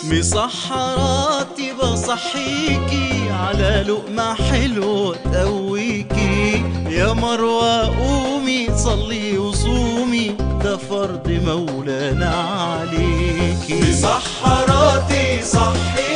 مسحراتي بصحيكي على لقمة حلوة تقويكي يا مروة قومي صلي وصومي ده فرض مولانا عليكي مسحراتي صحي